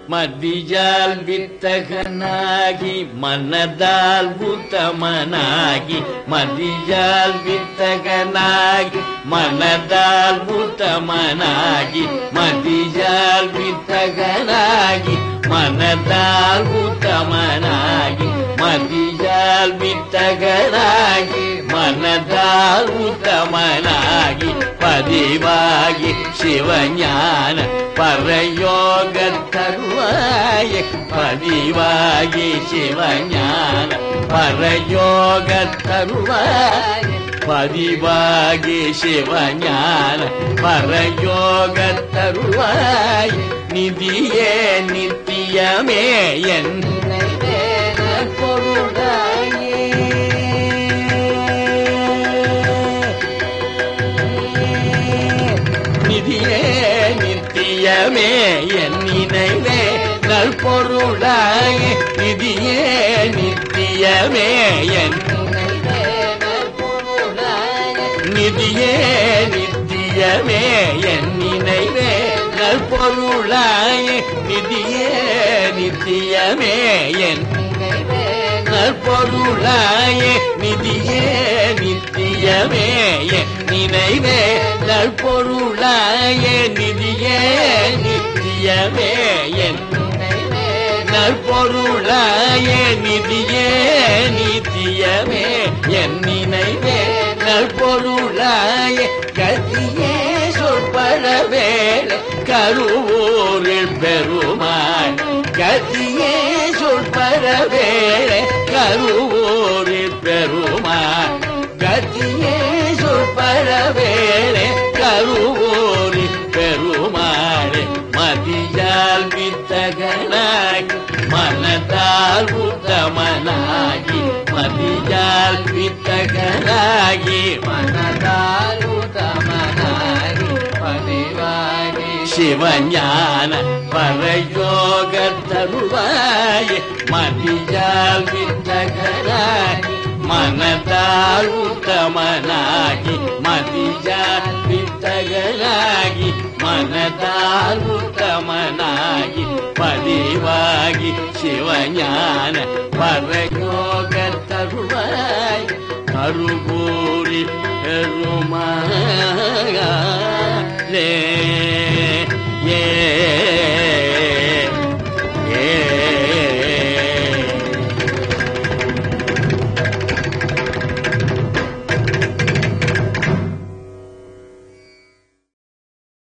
மதியால் வித்தகனாகி மனதால் உத்தமனாகி மதியால் வித்தகனாகி மனதால் உத்தமனாகி மதியால் வித்தகனாகி மனதால் உத்தமனாகி மதியால் வித்தகனாகி மனதால் உத்தமனாகி பதிவாகி சிவஞான பரயோக தருவாய பதிவாகி சிவஞான பரயோக தருவாய பதிவாகி சிவஞான பரயோக தருவாய் நிதியே நித்தியமே என் நிதியே நித்தியமே என் நினைவே நல்பொருளாய் நிதியே நித்தியமே என் நிதியே நித்தியமே என் நினைவே நல்பொருளாய் நிதியே நித்தியமே என் நற்பொருளாய நிதியே நித்தியமே என் நினைவே நற்பொருளாய நிதியே நித்தியமே என் நற்பொருளாய நிதியே நித்தியமே என் நினைவே நற்பொருளாய கதியே சொற்படவேளை கருவூரில் பெருமாள் கதியே சொல்பரவேளை கருவூரில் பெருமாள் கதியே சொல்பரவேளை கருவூரில் பெருமாளே மதியால் வித்தகனாகி மனதால் உத்தமனாகி மதியால் வித்தகனாகி மனதால் உத்தமனாகி பதிவாகி சிவஞான பரயோக தருவாய மதியால் வித்தகனாகி மனதால் உத்தமனாகி மதியால் வித்தகனாகி மனதால் உத்தமனாகி பதிவாகி சிவஞான பரயோக தருவாய் கருகூரி பெருமாளே